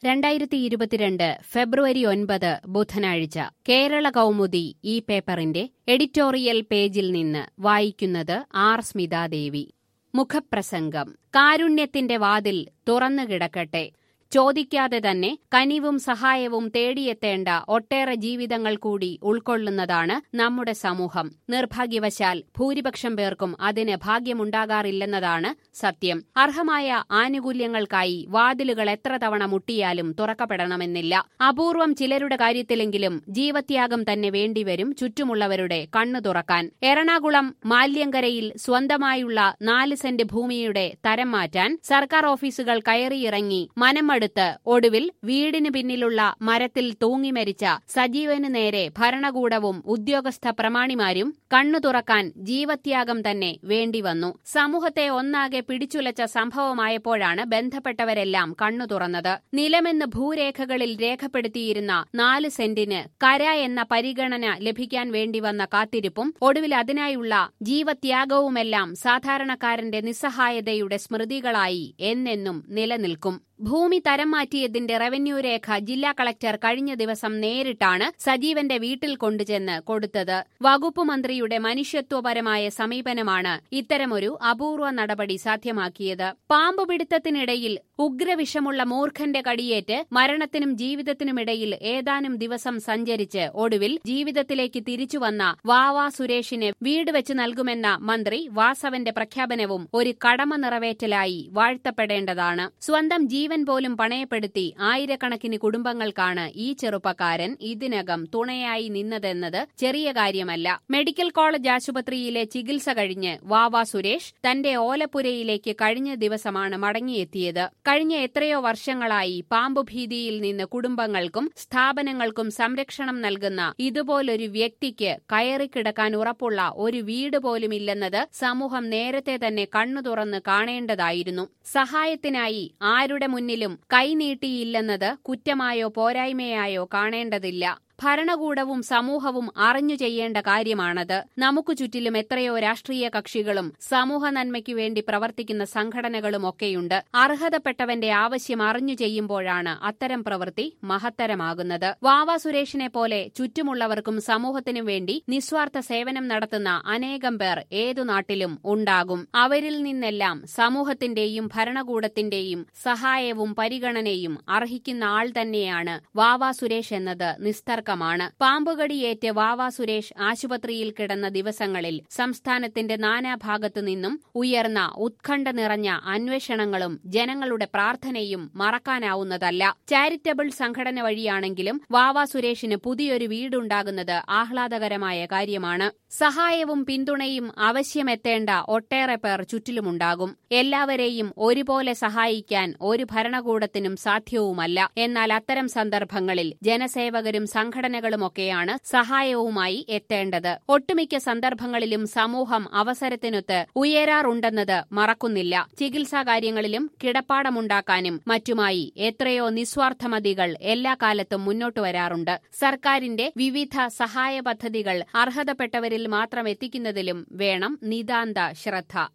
രണ്ടായിരത്തി ഇരുപത്തിരണ്ട് ഫെബ്രുവരി ഒൻപത് ബുധനാഴ്ച കേരള കൗമുദി ഈ പേപ്പറിന്റെ എഡിറ്റോറിയൽ പേജിൽ നിന്ന് വായിക്കുന്നത് ആർ സ്മിതാദേവി മുഖപ്രസംഗം കാരുണ്യത്തിന്റെ വാതിൽ തുറന്നു കിടക്കട്ടെ ചോദിക്കാതെ തന്നെ കനിവും സഹായവും തേടിയെത്തേണ്ട ഒട്ടേറെ ജീവിതങ്ങൾ കൂടി ഉൾക്കൊള്ളുന്നതാണ് നമ്മുടെ സമൂഹം നിർഭാഗ്യവശാൽ ഭൂരിപക്ഷം പേർക്കും അതിന് ഭാഗ്യമുണ്ടാകാറില്ലെന്നതാണ് സത്യം അർഹമായ ആനുകൂല്യങ്ങൾക്കായി വാതിലുകൾ എത്ര തവണ മുട്ടിയാലും തുറക്കപ്പെടണമെന്നില്ല അപൂർവം ചിലരുടെ കാര്യത്തിലെങ്കിലും ജീവത്യാഗം തന്നെ വേണ്ടിവരും ചുറ്റുമുള്ളവരുടെ കണ്ണു തുറക്കാൻ എറണാകുളം മാല്യങ്കരയിൽ സ്വന്തമായുള്ള നാല് സെന്റ് ഭൂമിയുടെ തരം മാറ്റാൻ സർക്കാർ ഓഫീസുകൾ കയറിയിറങ്ങി മനമടുത്ത് ഒടുവിൽ വീടിന് പിന്നിലുള്ള മരത്തിൽ തൂങ്ങി മരിച്ച സജീവന് നേരെ ഭരണകൂടവും ഉദ്യോഗസ്ഥ പ്രമാണിമാരും കണ്ണു തുറക്കാൻ ജീവത്യാഗം തന്നെ വേണ്ടിവന്നു സമൂഹത്തെ ഒന്നാകെ പിടിച്ചുലച്ച സംഭവമായപ്പോഴാണ് ബന്ധപ്പെട്ടവരെല്ലാം കണ്ണു തുറന്നത് നിലമെന്ന് ഭൂരേഖകളിൽ രേഖപ്പെടുത്തിയിരുന്ന നാല് സെന്റിന് കര എന്ന പരിഗണന ലഭിക്കാൻ വേണ്ടിവന്ന കാത്തിരിപ്പും ഒടുവിൽ അതിനായുള്ള ജീവത്യാഗവുമെല്ലാം സാധാരണക്കാരന്റെ നിസ്സഹായതയുടെ സ്മൃതികളായി എന്നെന്നും നിലനിൽക്കും ഭൂമി തരം മാറ്റിയതിന്റെ റവന്യൂ രേഖ ജില്ലാ കളക്ടർ കഴിഞ്ഞ ദിവസം നേരിട്ടാണ് സജീവന്റെ വീട്ടിൽ കൊണ്ടുചെന്ന് കൊടുത്തത് വകുപ്പ് മന്ത്രിയുടെ മനുഷ്യത്വപരമായ സമീപനമാണ് ഇത്തരമൊരു അപൂർവ നടപടി സാധ്യമാക്കിയത് പാമ്പുപിടുത്തത്തിനിടയിൽ ഉഗ്രവിഷമുള്ള മൂർഖന്റെ കടിയേറ്റ് മരണത്തിനും ജീവിതത്തിനുമിടയിൽ ഏതാനും ദിവസം സഞ്ചരിച്ച് ഒടുവിൽ ജീവിതത്തിലേക്ക് തിരിച്ചുവന്ന വാവാ സുരേഷിന് വീട് വെച്ച് നൽകുമെന്ന മന്ത്രി വാസവന്റെ പ്രഖ്യാപനവും ഒരു കടമ നിറവേറ്റലായി വാഴ്ത്തപ്പെടേണ്ടതാണ് സ്വന്തം ജീവൻ പോലും പണയപ്പെടുത്തി ആയിരക്കണക്കിന് കുടുംബങ്ങൾക്കാണ് ഈ ചെറുപ്പക്കാരൻ ഇതിനകം തുണയായി നിന്നതെന്നത് ചെറിയ കാര്യമല്ല മെഡിക്കൽ കോളേജ് ആശുപത്രിയിലെ ചികിത്സ കഴിഞ്ഞ് വാവ സുരേഷ് തന്റെ ഓലപ്പുരയിലേക്ക് കഴിഞ്ഞ ദിവസമാണ് മടങ്ങിയെത്തിയത് കഴിഞ്ഞ എത്രയോ വർഷങ്ങളായി പാമ്പുഭീതിയിൽ നിന്ന് കുടുംബങ്ങൾക്കും സ്ഥാപനങ്ങൾക്കും സംരക്ഷണം നൽകുന്ന ഇതുപോലൊരു വ്യക്തിക്ക് കയറിക്കിടക്കാൻ ഉറപ്പുള്ള ഒരു വീട് പോലുമില്ലെന്നത് സമൂഹം നേരത്തെ തന്നെ കണ്ണു തുറന്ന് കാണേണ്ടതായിരുന്നു സഹായത്തിനായി ആരുടെ മുന്നിലും കൈനീട്ടിയില്ലെന്നത് കുറ്റമായോ പോരായ്മയായോ കാണേണ്ടതില്ല ഭരണകൂടവും സമൂഹവും അറിഞ്ഞു ചെയ്യേണ്ട കാര്യമാണത് നമുക്ക് ചുറ്റിലും എത്രയോ രാഷ്ട്രീയ കക്ഷികളും സമൂഹ നന്മയ്ക്കു വേണ്ടി പ്രവർത്തിക്കുന്ന സംഘടനകളുമൊക്കെയുണ്ട് അർഹതപ്പെട്ടവന്റെ ആവശ്യം അറിഞ്ഞു ചെയ്യുമ്പോഴാണ് അത്തരം പ്രവൃത്തി മഹത്തരമാകുന്നത് വാവ സുരേഷിനെ പോലെ ചുറ്റുമുള്ളവർക്കും സമൂഹത്തിനും വേണ്ടി നിസ്വാർത്ഥ സേവനം നടത്തുന്ന അനേകം പേർ ഏതു നാട്ടിലും ഉണ്ടാകും അവരിൽ നിന്നെല്ലാം സമൂഹത്തിന്റെയും ഭരണകൂടത്തിന്റെയും സഹായവും പരിഗണനയും അർഹിക്കുന്ന ആൾ തന്നെയാണ് വാവ സുരേഷ് എന്നത് നിസ്തർക്ക തർക്കമാണ് പാമ്പുകടിയേറ്റ് വാവ സുരേഷ് ആശുപത്രിയിൽ കിടന്ന ദിവസങ്ങളിൽ സംസ്ഥാനത്തിന്റെ നാനാഭാഗത്തു നിന്നും ഉയർന്ന ഉത്കണ്ഠ നിറഞ്ഞ അന്വേഷണങ്ങളും ജനങ്ങളുടെ പ്രാർത്ഥനയും മറക്കാനാവുന്നതല്ല ചാരിറ്റബിൾ സംഘടന വഴിയാണെങ്കിലും വാവ സുരേഷിന് പുതിയൊരു വീടുണ്ടാകുന്നത് ആഹ്ലാദകരമായ കാര്യമാണ് സഹായവും പിന്തുണയും ആവശ്യമെത്തേണ്ട ഒട്ടേറെ പേർ ചുറ്റിലുമുണ്ടാകും എല്ലാവരെയും ഒരുപോലെ സഹായിക്കാൻ ഒരു ഭരണകൂടത്തിനും സാധ്യവുമല്ല എന്നാൽ അത്തരം സന്ദർഭങ്ങളിൽ ജനസേവകരും സംഘടനകളുമൊക്കെയാണ് സഹായവുമായി എത്തേണ്ടത് ഒട്ടുമിക്ക സന്ദർഭങ്ങളിലും സമൂഹം അവസരത്തിനൊത്ത് ഉയരാറുണ്ടെന്നത് മറക്കുന്നില്ല ചികിത്സാ കാര്യങ്ങളിലും കിടപ്പാടമുണ്ടാക്കാനും മറ്റുമായി എത്രയോ നിസ്വാർത്ഥമതികൾ എല്ലാ കാലത്തും മുന്നോട്ടു വരാറുണ്ട് സർക്കാരിന്റെ വിവിധ സഹായ പദ്ധതികൾ അർഹതപ്പെട്ടവരിൽ മാത്രം എത്തിക്കുന്നതിലും വേണം നിതാന്ത ശ്രദ്ധ